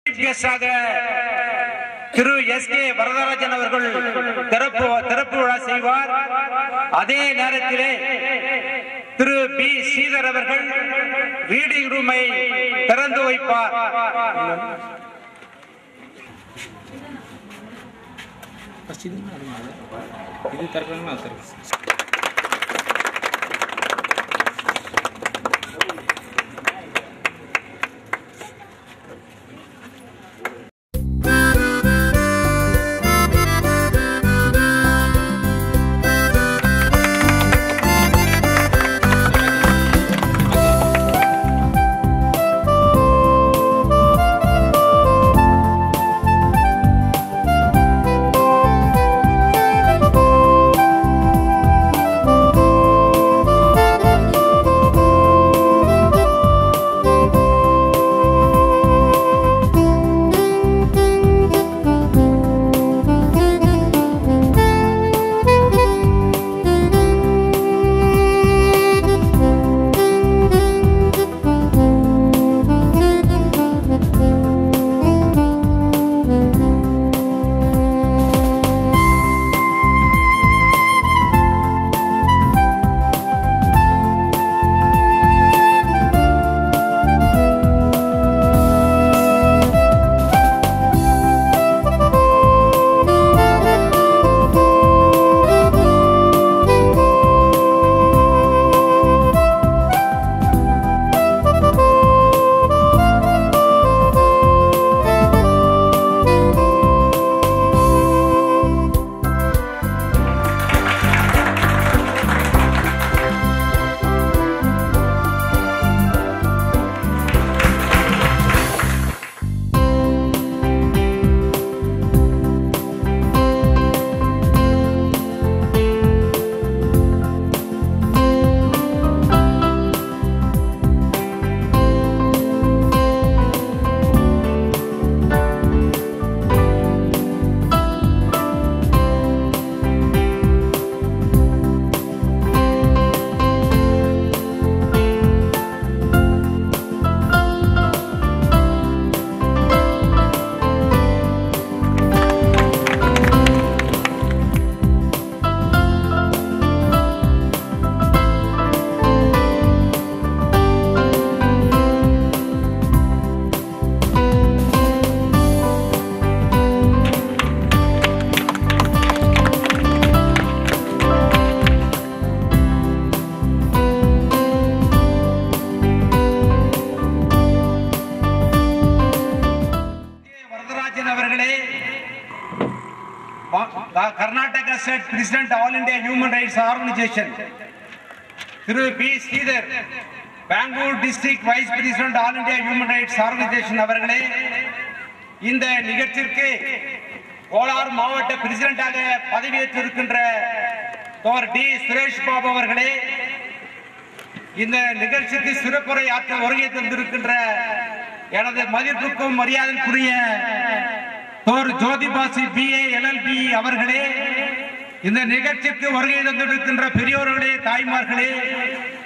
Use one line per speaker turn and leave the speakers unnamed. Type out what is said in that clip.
chief கெஸ்டாக திரு S K Varadarajan அவர்கள் திறப்பு திறப்பு விழா செய்வார் அதே நேரத்திலே திரு பி ஸ்ரீதர் அவர்கள் ரீடிங் ரூமை திறந்து வைப்பார்
ஃபஸ்ட் இது இது திறக்கணும்னா அது திறக்கணும்
வரதராஜன் அவர்களே வ- Karnataka state president all India human rights organisation திரு P Sridhar Bangalore district vice president all India human rights organisation அவர்களே இந்த நிகழ்ச்சிக்கு கோலார் மாவட்ட பிரசிடென்டாக பதவியேற்றிருக்கின்ற தோர் டி சுரேஷ் பாபு அவர்களே இந்த நிகழ்ச்சிக்கு சிறப்புரை ஆற்ற வருகை தந்திருக்கின்ற எனது மதிப்புக்கும் மரியாதைக்குரிய தோர் ஜோதிபாசி பி ஏ எல்எல்பி அவர்களே இந்த நிகழ்ச்சிக்கு வருகை தந்திருக்கின்ற பெரியோர்களே தாய்மார்களே